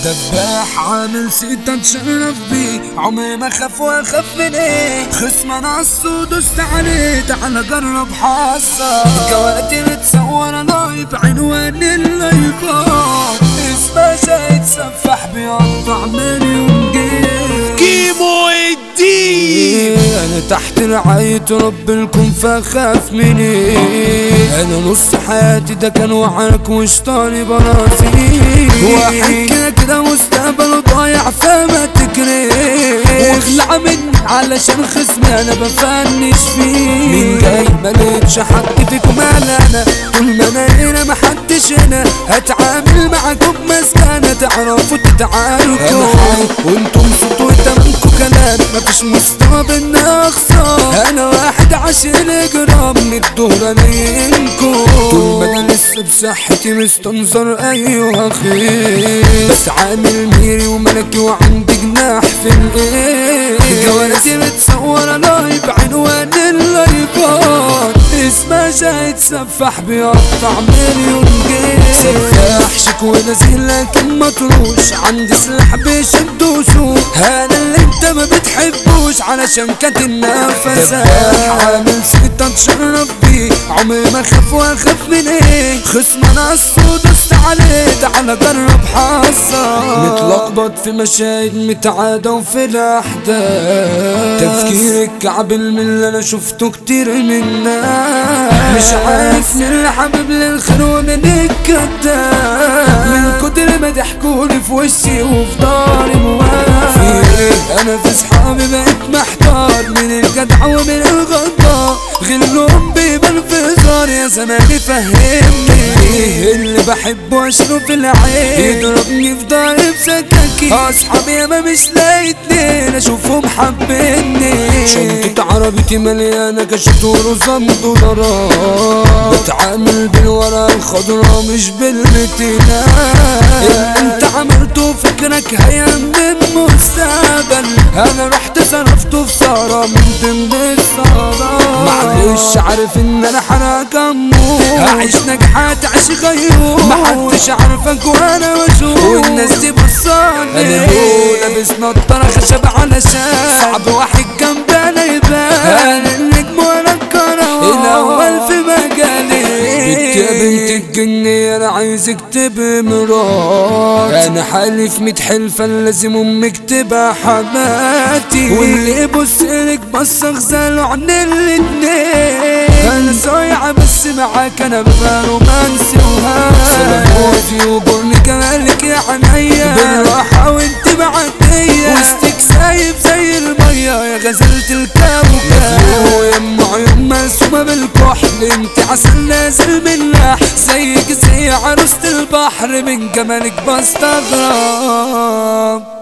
دباح عامل سيت اتشرف بيه عمري ما خاف واخاف من ايه خصم انا عالصو دوست عليه تعال جرب حظك كواتر اتصور لايف عنوان اللايفات اسمها شاهد سفاح بيقطع مليون جيم كيمو الدين انا تحت رعاية رب الكون فاخاف من ايه انا نص حياتي ده كان وعاك وشطاني براسي واحد كده كده مستقبله ضايع فما تكره واخلع مني علشان خصمي انا بفنش فيه مين جاي ملقتش حد فيكم انا انا طول ما انا هنا محدش هنا هتعامل معاكم مسكنة تعرفوا تتعاركوا وانتم صوتوا تمامكوا كلام مفيش مستوى بينا اخسر انا واحد عشان جرام من الدهر منكم طول ما انا لسه بصحتي مستنظر ايوه خير بتعامل ميري وملكي وعندي جناح في الايه جوازي متصورة لايف عنوان اللايفات اسمها شاهد سفاح بيقطع مليون جنيه سفاح شيك ونزيل لكن مطروش عندي سلاح بيشد وسوق انا اللي انت ما بتحبوش علشان كانت النفسة عامل سيت اتشرف بيه عمري ما خاف واخاف من ايه خصم انا الصوت دست عليه تعال جرب حظك متلخبط في مشاهد متعادة وفي الاحداث تفكير الكعب من اللي انا شفته كتير منا مش عارف من اللي حابب للخير ومن الكداب من كتر ما ضحكولي في وشي وفي داري موال في ايه انا في صحابي بقيت محتار من الجدع ومن الغدار غلهم بيبان في هزار يا زماني فهمني ايه اللي بحبه اشرب في العين يضربني في داري بسكاكين اصحابي ياما مش لاقي اتنين اشوفهم حابيني شنطة عربيتي مليانة كشت ورزم دولارات بتعامل بالورقة الخضرا مش بالمتينات اللي انت عملته فكرك هيأمن المستقبل انا رحت صرفته في سهرة من ضمن السهرات معلش عارف ان انا حرك اموت هعيش نجحات عيش غيور محدش عارفك وانا مشهور والناس دي بصاني انا هو لابس نضارة خشب علشان صعب واحد جنبنا يبان انا النجم وانا الكروان الاول في مجالي بنت يا بنت الجنية انا عايزك تبقى مرات انا حالف ميت حلفة لازم امك تبقى حماتي واللي يبص لك بص اغزاله عن الاتنين انا صايعة بس معاك انا ببقى رومانسي وهادي سلاموتي وبرني كمالك يا عينيا بالراحة وانت معدية وسطك سايب زي المية يا غزلة الكوكب يا ام عيون مرسومة بالكحل انت عسل نازل من لح زيك زي عروسة البحر من جمالك بستغرب